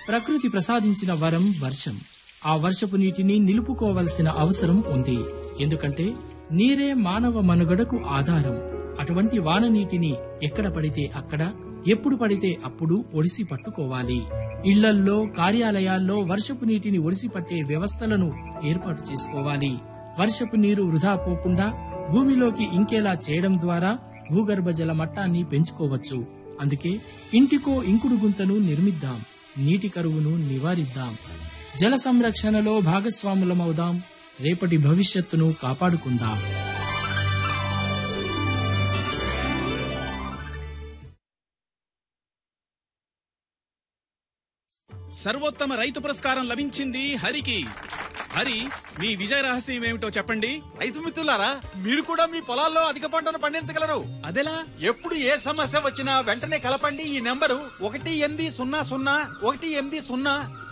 ప్రకృతి ప్రసాదించిన వరం వర్షం ఆ వర్షపు నీటిని నిలుపుకోవలసిన అవసరం ఉంది ఎందుకంటే నీరే మానవ మనుగడకు ఆధారం అటువంటి వాన నీటిని ఎక్కడ పడితే అక్కడ ఎప్పుడు పడితే అప్పుడు ఒడిసి పట్టుకోవాలి ఇళ్లల్లో కార్యాలయాల్లో వర్షపు నీటిని ఒడిసి పట్టే వ్యవస్థలను ఏర్పాటు చేసుకోవాలి వర్షపు నీరు వృధా పోకుండా భూమిలోకి ఇంకేలా చేయడం ద్వారా భూగర్భ జల మట్టాన్ని పెంచుకోవచ్చు అందుకే ఇంటికో ఇంకుడు గుంతను నిర్మిద్దాం నీటి కరువును నివారిద్దాం జల సంరక్షణలో భాగస్వాములమవుదాం రేపటి భవిష్యత్తును కాపాడుకుందాం సర్వోత్తమ రైతు పురస్కారం లభించింది హరికి హరి మీ విజయ రహస్యం ఏమిటో చెప్పండి రైతు మిత్రులారా మీరు కూడా మీ పొలాల్లో అధిక పంటను పండించగలరు అదెలా ఎప్పుడు ఏ సమస్య వచ్చినా వెంటనే కలపండి ఈ నెంబరు ఒకటి ఎనిమిది సున్నా సున్నా ఒకటి ఎనిమిది సున్నా